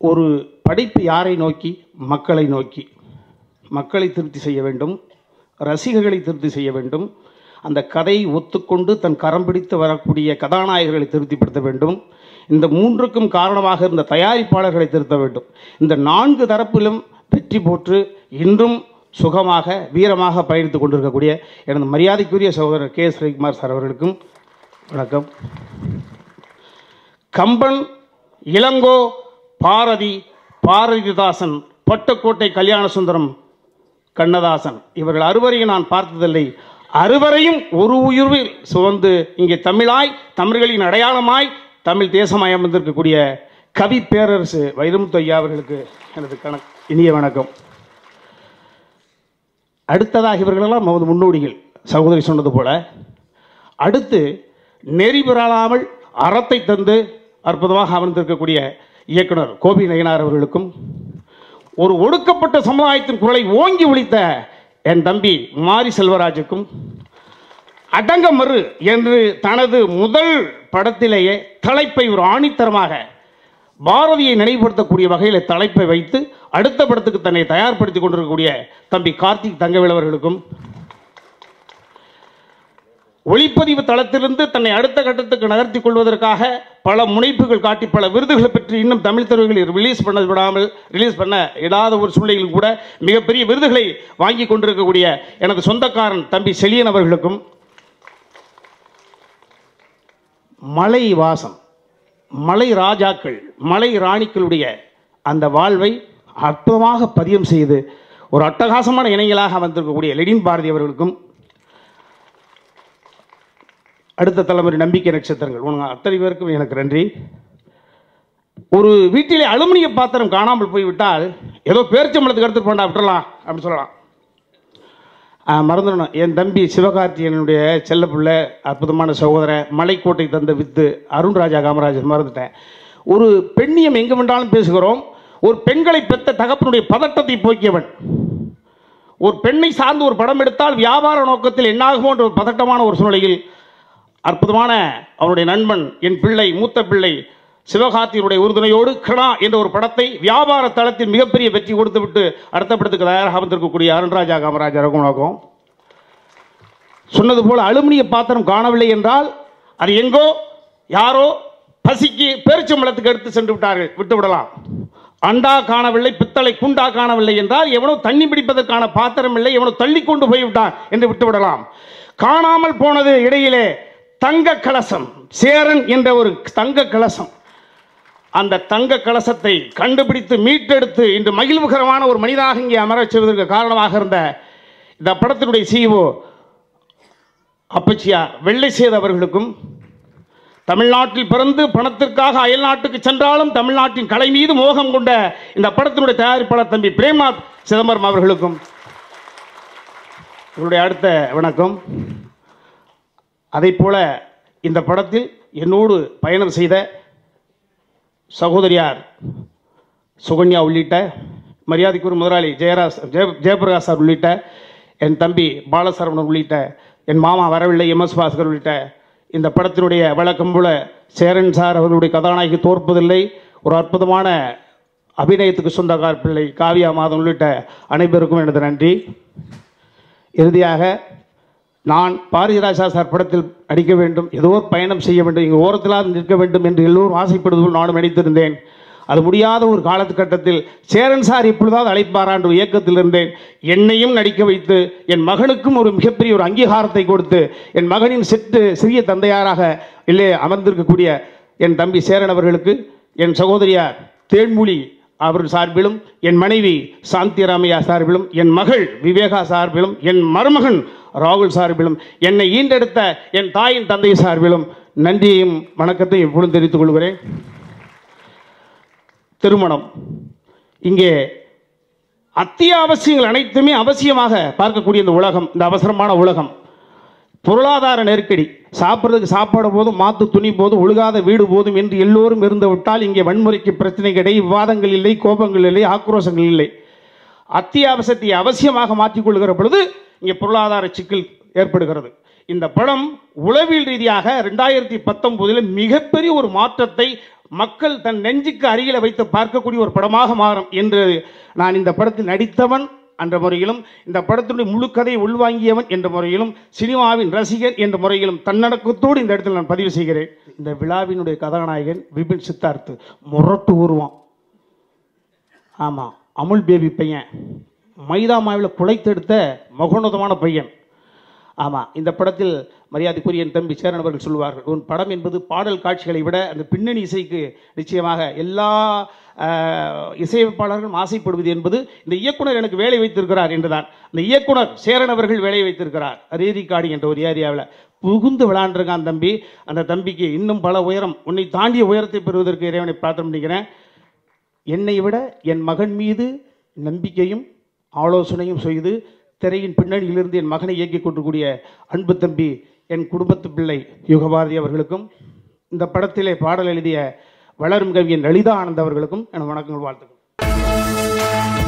ஒரு படைப்பு யாரை நோக்கி மக்களை நோக்கி மக்களை திருப்தி செய்ய வேண்டும் ரசிகர்களை திருப்தி செய்ய வேண்டும் அந்த கதையை ஒத்துக்கொண்டு தன் கரம் பிடித்து வரக்கூடிய கதாநாயகர்களை திருப்திப்படுத்த வேண்டும் இந்த மூன்றுக்கும் காரணமாக இருந்த தயாரிப்பாளர்களை திருத்த வேண்டும் இந்த நான்கு தரப்பிலும் வெற்றி போற்று இன்றும் சுகமாக வீரமாக பயணித்துக் கொண்டிருக்கக்கூடிய எனது மரியாதைக்குரிய சகோதரர் கே எஸ் ரவிக்குமார் சார் அவர்களுக்கும் வணக்கம் கம்பன் இளங்கோ பாரதி பாரதிதாசன் பட்டுக்கோட்டை கல்யாண சுந்தரம் கண்ணதாசன் இவர்கள் அறுவரையும் நான் பார்த்ததில்லை அறுவரையும் ஒரு உயிர்வில் சுமந்து இங்கே தமிழாய் தமிழ்களின் அடையாளமாய் தமிழ் தேசமாய் அமர்ந்திருக்கக்கூடிய கவி பேரரசு வைரமுத்து ஐயா அவர்களுக்கு எனது கண இனிய வணக்கம் அடுத்ததாக இவர்களெல்லாம் நமது முன்னோடிகள் சகோதரி சொன்னது போல அடுத்து நெறி பெறாமல் அறத்தை தந்து அற்புதமாக அமர்ந்திருக்கக்கூடிய இயக்குனர் கோபி நயனார் அவர்களுக்கும் ஒரு ஒடுக்கப்பட்ட சமுதாயத்தின் குரலை ஓங்கி ஒழித்த என் தம்பி மாரி செல்வராஜுக்கும் அடங்கமறு என்று தனது முதல் படத்திலேயே தலைப்பை ஒரு ஆணித்தரமாக பாரதியை நினைவுபடுத்தக்கூடிய வகையில் தலைப்பை வைத்து அடுத்த படத்துக்கு தன்னை தயார்படுத்திக் கொண்டிருக்கக்கூடிய தம்பி கார்த்திக் தங்கவேல் அவர்களுக்கும் ஒளிப்பதிவு தளத்திலிருந்து தன்னை அடுத்த கட்டத்துக்கு நகர்த்திக் கொள்வதற்காக பல முனைப்புகள் காட்டி பல விருதுகளை பெற்று இன்னும் தமிழ் திரைகளில் ரிலீஸ் பண்ண விடாமல் ரிலீஸ் பண்ண இடாத ஒரு சூழ்நிலையில் கூட மிகப்பெரிய விருதுகளை வாங்கி கொண்டிருக்கக்கூடிய எனது சொந்தக்காரன் தம்பி செலியன் அவர்களுக்கும் மலை வாசம் மலை ராஜாக்கள் மலை ராணிகளுடைய அந்த வாழ்வை அற்புதமாக பதியம் செய்து ஒரு அட்டகாசமான இணைகளாக வந்திருக்கக்கூடிய லெனின் பாரதி அவர்களுக்கும் அடுத்த தலைமுறை நம்பிக்கை நட்சத்திரங்கள் உங்க அத்தனை பேருக்கும் எனக்கு நன்றி ஒரு வீட்டிலே அலுமினிய பாத்திரம் காணாமல் போய்விட்டால் ஏதோ பேரிச்சம்பளத்துக்கு எடுத்துட்டு போண்டா விட்டுறலாம் அப்படின்னு சொல்லலாம் ஆ, மறந்துடணும் என் தம்பி சிவகார்த்தியனுடைய செல்ல பிள்ளை அற்புதமான சகோதரன் மலைக்கோட்டை தந்த வித்து அருண்ராஜா காமராஜர் மறந்துட்டேன் ஒரு பெண்ணியம் எங்கு வேண்டாலும் பேசுகிறோம் ஒரு பெண்களை பெற்ற தகப்பனுடைய பதட்டத்தை போக்கியவன் ஒரு பெண்ணை சார்ந்து ஒரு படம் எடுத்தால் வியாபார நோக்கத்தில் என்னாகுமோ என்ற ஒரு பதட்டமான ஒரு சூழ்நிலையில் அற்புதமான அவனுடைய நண்பன் என் பிள்ளை மூத்த பிள்ளை சிவகார்த்தியினுடைய உறுதுணையோடு கிருணா என்ற ஒரு படத்தை வியாபார தளத்தில் மிகப்பெரிய வெற்றி கொடுத்து விட்டு அடுத்த படத்துக்கு தயாராக வந்திருக்கக்கூடிய அருண்ராஜா காமராஜர் ரகுநாகம் சொன்னது போல அலுமினிய பாத்திரம் காணவில்லை என்றால் அது எங்கோ யாரோ பசிக்கு பேரிச்சம்பளத்துக்கு எடுத்து சென்று விட்டார்கள் விட்டு விடலாம் அண்டா காணவில்லை பித்தளை குண்டா காணவில்லை என்றால் எவனோ தண்ணி பிடிப்பதற்கான பாத்திரம் இல்லை எவனோ தள்ளி கொண்டு போய்விட்டான் என்று விட்டு விடலாம் காணாமல் போனது இடையிலே தங்க கலசம் சேரன் என்ற ஒரு தங்க கலசம் அந்த தங்க கலசத்தை கண்டுபிடித்து மீட்டெடுத்து இன்று மகிழ்வுகரமான ஒரு மனிதனாக இங்கே அமரச் செய்வதற்கு காரணமாக இருந்த இந்த படத்தினுடைய சிஇஓ அப்பச்சியார் வெள்ளை சேது அவர்களுக்கும் தமிழ்நாட்டில் பிறந்து பணத்திற்காக அயல் நாட்டுக்கு சென்றாலும் தமிழ்நாட்டின் கலை மீது மோகம் கொண்ட இந்த படத்தினுடைய தயாரிப்பாளர் தம்பி பிரேம்நாத் சிதம்பரம் அவர்களுக்கும் இவருடைய அடுத்த வணக்கம் அதைப் போல இந்த படத்தில் என்னோடு பயணம் செய்த சகோதரியார் சுகன்யா உள்ளிட்ட மரியாதைக்குரிய முதலாளி ஜெயராஜ் ஜெய ஜெயபிரகாஷ் சார் உள்ளிட்ட என் தம்பி பாலசரவணன் உள்ளிட்ட என் மாமா வரவில்லை எம் எஸ் பாஸ்கர் உள்ளிட்ட இந்த படத்தினுடைய வழக்கம் போல சேரன் சார் அவர்களுடைய கதாநாயகி தோற்பதில்லை ஒரு அற்புதமான அபிநயத்துக்கு சொந்தக்கார் பிள்ளை காவியா மாதம் உள்ளிட்ட அனைவருக்கும் எனது நன்றி இறுதியாக நான் பாரதிராஜா சார் படத்தில் நடிக்க வேண்டும் ஏதோ ஒரு பயணம் செய்ய வேண்டும் இங்கே ஓரத்திலாவது நிற்க வேண்டும் என்று எல்லோரும் ஆசைப்படுவது போல் நானும் நினைத்திருந்தேன் அது முடியாத ஒரு காலத்துக்கட்டத்தில் சேரன் சார் இப்பொழுதாவது அழைப்பாரா என்ற ஒரு இயக்கத்தில் இருந்தேன் என்னையும் நடிக்க வைத்து என் மகனுக்கும் ஒரு மிகப்பெரிய ஒரு அங்கீகாரத்தை கொடுத்து என் மகனின் சிற்று சிறிய தந்தையாராக இல்லே அமர்ந்திருக்கக்கூடிய என் தம்பி சேரன் அவர்களுக்கு என் சகோதரியார் தேன்மொழி அவர் சார்பிலும் என் மனைவி சாந்தி ராமையா சார்பிலும் என் மகள் விவேகா சார்பிலும் என் மருமகன் ராகுல் சார்பிலும் என்னை ஈண்டெடுத்த என் தாயின் தந்தை சார்பிலும் நன்றியையும் வணக்கத்தையும் இப்பொழுது தெரிவித்துக் கொள்கிறேன் திருமணம் இங்கே அத்தியாவசியங்கள் அனைத்துமே அவசியமாக பார்க்கக்கூடிய இந்த உலகம் இந்த அவசரமான உலகம் பொருளாதார நெருக்கடி சாப்பிட்றதுக்கு சாப்பாடு போதும் மாத்து துணி போதும் ஒழுகாத வீடு போதும் என்று எல்லோரும் இருந்து விட்டால் இங்கே வன்முறைக்கு பிரச்சனை கிடையாது விவாதங்கள் இல்லை கோபங்கள் இல்லை ஆக்ரோஷங்கள் இல்லை அத்தியாவசியத்தை அவசியமாக மாற்றிக்கொள்கிற பொழுது இங்கே பொருளாதார சிக்கல் ஏற்படுகிறது இந்த படம் உளவியல் ரீதியாக ரெண்டாயிரத்தி பத்தொன்பதில் மிகப்பெரிய ஒரு மாற்றத்தை மக்கள் தன் நெஞ்சுக்கு அருகில வைத்து பார்க்கக்கூடிய ஒரு படமாக மாறும் என்று நான் இந்த படத்தில் நடித்தவன் என்ற முறையிலும் இந்த படத்தினுடைய முழு கதையை உள்வாங்கியவன் என்ற முறையிலும் சினிமாவின் ரசிகர் என்ற முறையிலும் தன்னடக்கத்தோடு இந்த இடத்தில் நான் பதிவு செய்கிறேன் இந்த விழாவினுடைய கதாநாயகன் விபின் சித்தார்த் முரட்டு உருவம் ஆமாம் அமுல் பேபி பையன் மைதா மாவில் குலைத்தெடுத்த மகோன்னதமான பையன் ஆமாம் இந்த படத்தில் மரியாதைக்குரிய என் தம்பி சேரன் அவர்கள் சொல்வார்கள் உன் படம் என்பது பாடல் காட்சிகளை விட அந்த பின்னணி இசைக்கு நிச்சயமாக எல்லா ஆஹ், இசையமைப்பாளர்களும் ஆசைப்படுவது என்பது இந்த இயக்குனர் எனக்கு வேலை வைத்திருக்கிறார் என்றுதான் அந்த இயக்குனர் சேரன் அவர்கள் வேலை வைத்திருக்கிறார் ரீதிக்காடி என்ற ஒரு ஏரியாவில் புகுந்து விளாண்டுருக்கான் தம்பி அந்த தம்பிக்கு இன்னும் பல உயரம் உன்னை தாண்டிய உயரத்தை பெறுவதற்கு இறைவனை பிரார்த்தனை பண்ணிக்கிறேன் என்னை விட என் மகன் மீது நம்பிக்கையும் ஆலோசனையும் செய்து திரையின் பின்னணியிலிருந்து என் மகனை இயக்கிக் கொண்டிருக்கூடிய அன்பு தம்பி என் குடும்பத்து பிள்ளை யுகபாரதி அவர்களுக்கும் இந்த படத்திலே பாடல் எழுதிய வளரும் கவியன் லலிதா ஆனந்த் அவர்களுக்கும் என் வணக்கங்கள் வாழ்த்துக்கள்